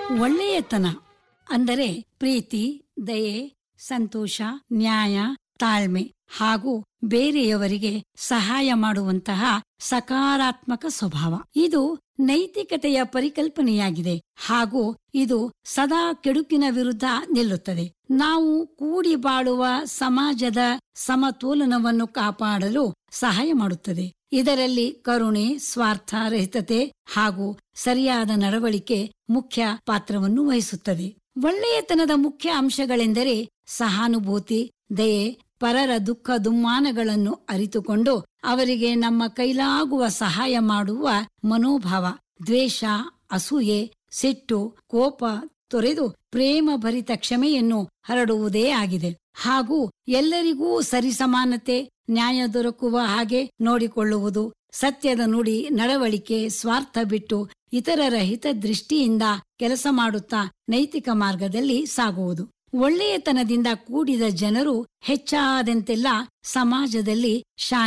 ಒಳ್ಳೆಯತನ ಅಂದರೆ ಪ್ರೀತಿ ದಯೆ ಸಂತೋಷ ನ್ಯಾಯ ತಾಳ್ಮೆ ಹಾಗೂ ಬೇರೆಯವರಿಗೆ ಸಹಾಯ ಮಾಡುವಂತಹ ಸಕಾರಾತ್ಮಕ ಸ್ವಭಾವ ಇದು ನೈತಿಕತೆಯ ಪರಿಕಲ್ಪನೆಯಾಗಿದೆ ಹಾಗೂ ಇದು ಸದಾ ಕೆಡುಕಿನ ವಿರುದ್ಧ ನಿಲ್ಲುತ್ತದೆ ನಾವು ಕೂಡಿ ಬಾಳುವ ಸಮಾಜದ ಸಮತೋಲನವನ್ನು ಕಾಪಾಡಲು ಸಹಾಯ ಮಾಡುತ್ತದೆ ಇದರಲ್ಲಿ ಕರುಣೆ ಸ್ವಾರ್ಥ ರಹಿತತೆ ಹಾಗೂ ಸರಿಯಾದ ನಡವಳಿಕೆ ಮುಖ್ಯ ಪಾತ್ರವನ್ನು ವಹಿಸುತ್ತದೆ ಒಳ್ಳೆಯತನದ ಮುಖ್ಯ ಅಂಶಗಳೆಂದರೆ ಸಹಾನುಭೂತಿ ದಯೆ ಪರರ ದುಃಖ ದುಮ್ಮಾನಗಳನ್ನು ಅರಿತುಕೊಂಡು ಅವರಿಗೆ ನಮ್ಮ ಕೈಲಾಗುವ ಸಹಾಯ ಮಾಡುವ ಮನೋಭಾವ ದ್ವೇಷ ಅಸೂಯೆ ಸಿಟ್ಟು ಕೋಪ ತೊರೆದು ಪ್ರೇಮ ಭರಿತ ಕ್ಷಮೆಯನ್ನು ಹರಡುವುದೇ ಆಗಿದೆ ಹಾಗೂ ಎಲ್ಲರಿಗೂ ಸರಿಸಮಾನತೆ ನ್ಯಾಯ ದೊರಕುವ ಹಾಗೆ ನೋಡಿಕೊಳ್ಳುವುದು ಸತ್ಯದ ನುಡಿ ನಡವಳಿಕೆ ಸ್ವಾರ್ಥ ಬಿಟ್ಟು ಇತರರ ಹಿತದೃಷ್ಟಿಯಿಂದ ಕೆಲಸ ಮಾಡುತ್ತಾ ನೈತಿಕ ಮಾರ್ಗದಲ್ಲಿ ಸಾಗುವುದು ಒಳ್ಳೆಯತನದಿಂದ ಕೂಡಿದ ಜನರು ಹೆಚ್ಚಾದಂತೆಲ್ಲ ಸಮಾಜದಲ್ಲಿ ಶಾಂತಿ